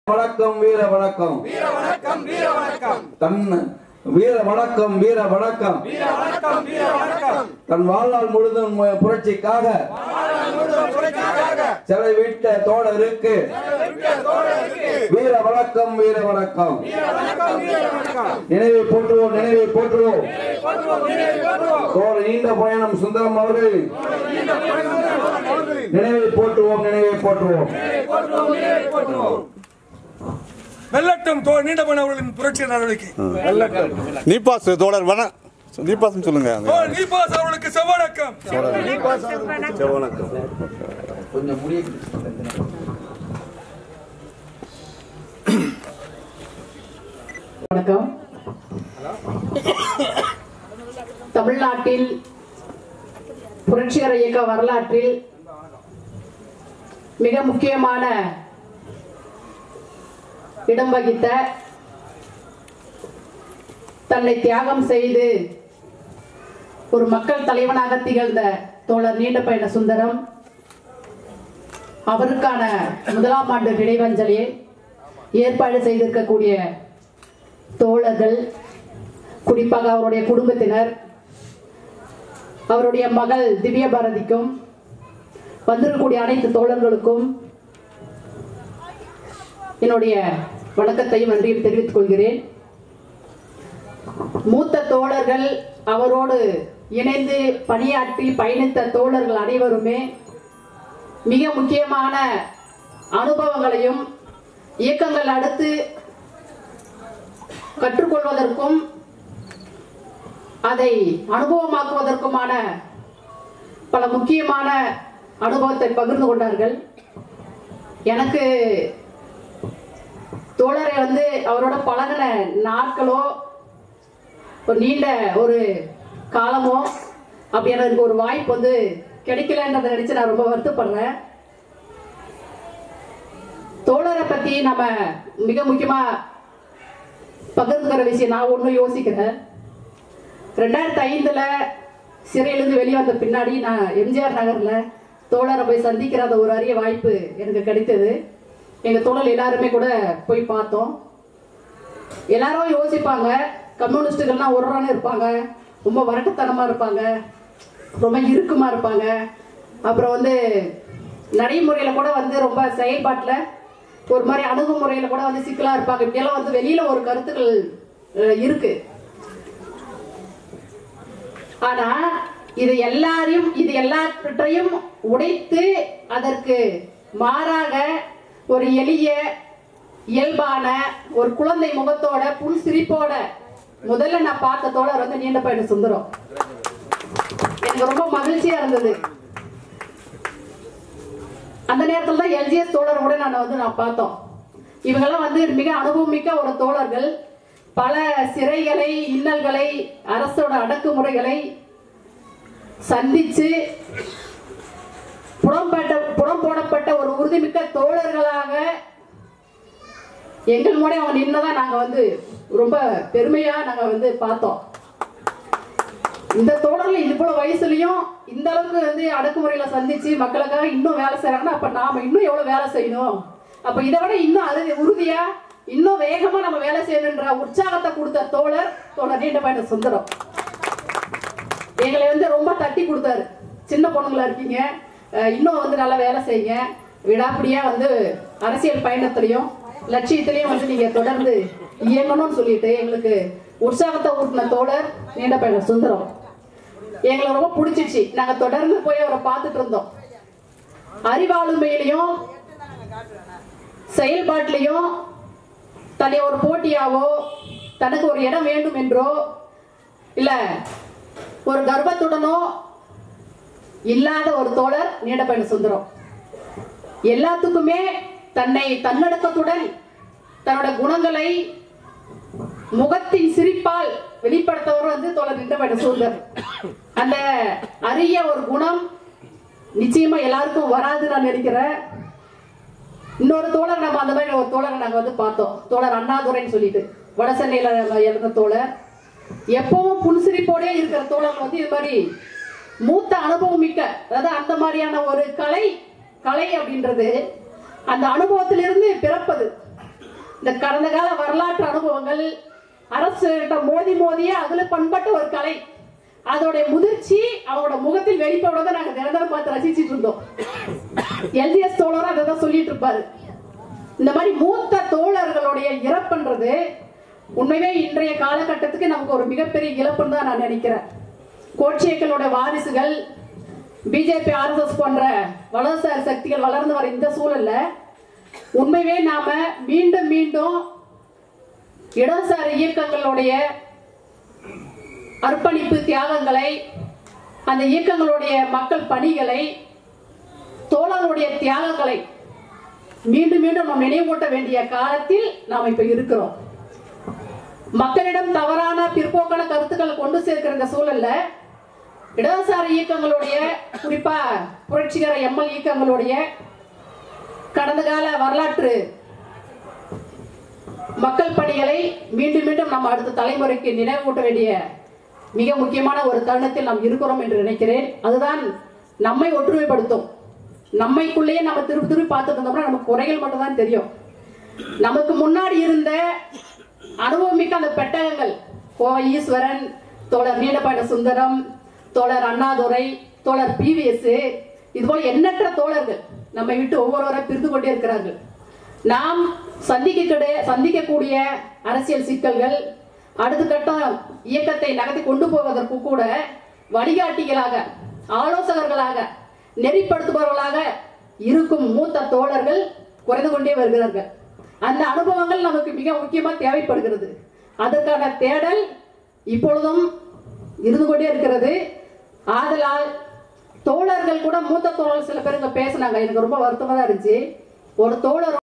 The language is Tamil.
வணக்கம் வீர வணக்கம் வீர வணக்கம் வீர வணக்கம் தன் வீர வணக்கம் வீர வணக்கம் வீர வணக்கம் வீர வணக்கம் தன் வாழ்நாள் முழுதும் மு- புரட்சிக்காக முழுவதும் புரட்சிக்காக செலவிட்ட தோழருக்கு விட்ட தோழருக்கு வீர வணக்கம் வீர வணக்கம் வீர வணக்கம் வீர வணக்கம் நினைவை போற்றுவோம் நினைவை போற்றுவோம் போற்றுவோம் நினைவு போற்றுவோம் தோழர் நீண்ட பயணம் சுந்தரம் அவர்கள் நினைவை போற்றுவோம் நினைவை போற்றுவோம் போற்றுவோம் நினைவு போற்றுவோம் வெள்ளட்டம் தோ நீண்டபன் அவர்களின் புரட்சி நடவடிக்கை நீபாஸ் தோழர் வண நீபாஸ் சொல்லுங்க ஓ நீபாஸ் அவர்களுக்கு செவ்வணக்கம் கொஞ்சம் முடிய வணக்கம் தமிழ்நாட்டில் புரட்சிகர இயக்க வரலாற்றில் மிக முக்கியமான இடம் வகித்த தன்னை தியாகம் செய்து ஒரு மக்கள் தலைவனாக திகழ்ந்த தோழர் நீண்ட பயண சுந்தரம் அவருக்கான முதலாம் ஆண்டு நினைவஞ்சலியை ஏற்பாடு செய்திருக்கக்கூடிய தோழர்கள் குறிப்பாக அவருடைய குடும்பத்தினர் அவருடைய மகள் திவ்ய பாரதிக்கும் வந்திருக்கக்கூடிய அனைத்து தோழர்களுக்கும் என்னுடைய வணக்கத்தையும் நன்றியும் தெரிவித்துக் கொள்கிறேன் மூத்த தோழர்கள் அவரோடு இணைந்து பணியாற்றி பயணித்த தோழர்கள் அனைவருமே மிக முக்கியமான அனுபவங்களையும் இயக்கங்கள் அடுத்து கற்றுக்கொள்வதற்கும் அதை அனுபவமாக்குவதற்குமான பல முக்கியமான அனுபவத்தை பகிர்ந்து கொண்டார்கள் எனக்கு தோழரை வந்து அவரோட பழகின நாட்களோ ஒரு நீண்ட ஒரு காலமோ அப்படி எனக்கு ஒரு வாய்ப்பு வந்து கிடைக்கலன்றதை நினைச்சு நான் ரொம்ப வருத்தப்படுறேன் தோழரை பத்தி நம்ம மிக முக்கியமா பகிர்ந்துக்கிற விஷயம் நான் ஒன்றும் யோசிக்கிறேன் ரெண்டாயிரத்தி ஐந்துல சிறையிலிருந்து வெளியே வந்த பின்னாடி நான் எம்ஜிஆர் நகர்ல தோழரை போய் சந்திக்கிற அந்த ஒரு அரிய வாய்ப்பு எனக்கு கிடைத்தது எங்க தோழர் எல்லாருமே கூட போய் பார்த்தோம் எல்லாரும் யோசிப்பாங்க கம்யூனிஸ்டுகள்லாம் ஒருறான்னு இருப்பாங்க ரொம்ப வரட்டுத்தனமா இருப்பாங்க ரொம்ப இறுக்கமா இருப்பாங்க அப்புறம் வந்து நடைமுறையில கூட வந்து ரொம்ப செயல்பாட்டுல ஒரு மாதிரி அணுகுமுறையில கூட வந்து சிக்கலா இருப்பாங்க இப்படியெல்லாம் வந்து வெளியில ஒரு கருத்துக்கள் அஹ், இருக்கு ஆனா இது எல்லாரையும் இது எல்லாவற்றையும் உடைத்து அதற்கு மாறாக ஒரு எளிய இயல்பான ஒரு குழந்தை முகத்தோட புன் சிரிப்போட முதல்ல நான் பார்த்த தோழர் வந்து நீண்ட பயண சுந்தரம் எனக்கு ரொம்ப மகிழ்ச்சியா இருந்தது அந்த நேரத்துல தான் எல்ஜிஎஸ் தோழர் கூட நான் வந்து நான் பார்த்தோம் இவங்கெல்லாம் வந்து மிக அனுபவமிக்க ஒரு தோழர்கள் பல சிறைகளை இன்னல்களை அரசோட அடக்குமுறைகளை சந்திச்சு புறம்பட்ட புறம் போடப்பட்ட ஒரு உறுதிமிக்க தோழர்களாக எங்கள் மூலம் அவங்க நின்னதான் நாங்க வந்து ரொம்ப பெருமையா நாங்க வந்து பார்த்தோம் இந்த தோழர்கள் இது போல வயசுலயும் இந்த அளவுக்கு வந்து அடக்குமுறையில சந்திச்சு மக்களுக்காக இன்னும் வேலை செய்யறாங்கன்னா அப்ப நாம இன்னும் எவ்வளவு வேலை செய்யணும் அப்ப இதை விட இன்னும் அறுதி உறுதியா இன்னும் வேகமா நம்ம வேலை செய்யணுன்ற உற்சாகத்தை கொடுத்த தோழர் தோழர் நீண்ட பயண சுந்தரம் எங்களை வந்து ரொம்ப தட்டி கொடுத்தாரு சின்ன பொண்ணுங்களா இருக்கீங்க அஹ் இன்னும் வந்து நல்லா வேலை செய்யுங்க விடாப்பிடியா வந்து அரசியல் பயணத்திலையும் லட்சியத்திலையும் வந்து நீங்க தொடர்ந்து இயங்கணும்னு சொல்லிட்டு எங்களுக்கு உற்சாகத்தை ஊட்டின தோழர் நீண்ட பயண சுந்தரம் எங்களுக்கு ரொம்ப பிடிச்சிச்சு நாங்க தொடர்ந்து போய் அவரை பார்த்துட்டு இருந்தோம் அறிவாளுமையிலையும் செயல்பாட்டிலையும் தன்னை ஒரு போட்டியாவோ தனக்கு ஒரு இடம் வேண்டும் என்றோ இல்ல ஒரு கர்வத்துடனோ இல்லாத ஒரு தோழர் நீண்டபயண சுந்தரம் எல்லாத்துக்குமே தன்னை தன்னடக்கத்துடன் தன்னோட குணங்களை முகத்தின் சிரிப்பால் வெளிப்படுத்தவர் வந்து தோழர் நீண்டபயண சுந்தர் அந்த அரிய ஒரு குணம் நிச்சயமா எல்லாருக்கும் வராது நான் நினைக்கிறேன் இன்னொரு தோழர் நம்ம அந்த மாதிரி ஒரு தோழரை நாங்க வந்து பார்த்தோம் தோழர் அண்ணாதுரைன்னு சொல்லிட்டு வட சென்னையில நம்ம எழுந்த தோழர் எப்பவும் புன்சிரிப்போடே இருக்கிற தோழர் வந்து இது மாதிரி மூத்த அனுபவம் மிக்க அதாவது அந்த மாதிரியான ஒரு கலை கலை அப்படின்றது அந்த அனுபவத்திலிருந்து பிறப்பது இந்த கடந்த கால வரலாற்று அனுபவங்கள் அரசு மோதி மோதியே அதுல பண்பட்ட ஒரு கலை அதோடைய முதிர்ச்சி அவங்களோட முகத்தில் வெளிப்படுவதை நாங்க தினந்தரம் பார்த்து ரசிச்சிட்டு இருந்தோம் எல்டிஎஸ் தோழரும் அதை தான் சொல்லிட்டு இருப்பாரு இந்த மாதிரி மூத்த தோழர்களுடைய இறப்புன்றது உண்மையே இன்றைய காலகட்டத்துக்கு நமக்கு ஒரு மிகப்பெரிய இழப்புன்னு தான் நான் நினைக்கிறேன் கோட்சேக்களோட வாரிசுகள் பிஜேபி ஆர்எஸ்எஸ் போன்ற வலதுசாரி சக்திகள் வளர்ந்து வர இந்த சூழல்ல உண்மையே நாம மீண்டும் மீண்டும் இடதுசாரி இயக்கங்களுடைய அர்ப்பணிப்பு தியாகங்களை அந்த இயக்கங்களுடைய மக்கள் பணிகளை தோழர்களுடைய தியாகங்களை மீண்டும் மீண்டும் நாம் நினைவூட்ட வேண்டிய காலத்தில் நாம் இப்ப இருக்கிறோம் மக்களிடம் தவறான பிற்போக்கான கருத்துக்களை கொண்டு சேர்க்கிற இந்த சூழல்ல இடதுசாரி இயக்கங்களுடைய குறிப்பா புரட்சிகர எம்எல் இயக்கங்களுடைய கடந்த கால வரலாற்று மக்கள் பணிகளை மீண்டும் மீண்டும் நம்ம அடுத்த தலைமுறைக்கு நினைவூட்ட வேண்டிய மிக முக்கியமான ஒரு தருணத்தில் நாம் இருக்கிறோம் என்று நினைக்கிறேன் அதுதான் நம்மை ஒற்றுமைப்படுத்தும் நம்மைக்குள்ளேயே நம்ம திருப்பி திருப்பி பார்த்துட்டு இருந்தோம்னா நமக்கு குறைகள் மட்டும் தான் தெரியும் நமக்கு முன்னாடி இருந்த அனுபவமிக்க அந்த பெட்டகங்கள் கோவை ஈஸ்வரன் தோழர் நீலபாண்ட சுந்தரம் தோழர் அண்ணாதுரை தோழர் பிவிஎஸ் இதுபோல் எண்ணற்ற தோழர்கள் நம்மை விட்டு ஒவ்வொருவரை பிரிந்து கொண்டே இருக்கிறார்கள் நாம் சந்திக்க சந்திக்கக்கூடிய அரசியல் சிக்கல்கள் அடுத்த கட்டம் இயக்கத்தை நகர்த்தி கொண்டு போவதற்கு கூட வழிகாட்டிகளாக ஆலோசகர்களாக நெறிப்படுத்துபவர்களாக இருக்கும் மூத்த தோழர்கள் குறைந்து கொண்டே வருகிறார்கள் அந்த அனுபவங்கள் நமக்கு மிக முக்கியமா தேவைப்படுகிறது அதற்கான தேடல் இப்பொழுதும் இருந்து கொண்டே இருக்கிறது ஆதலால் தோழர்கள் கூட மூத்த தோழர்கள் சில பேர் இங்க பேசினாங்க எனக்கு ரொம்ப வருத்தமா தான் இருந்துச்சு ஒரு தோழர்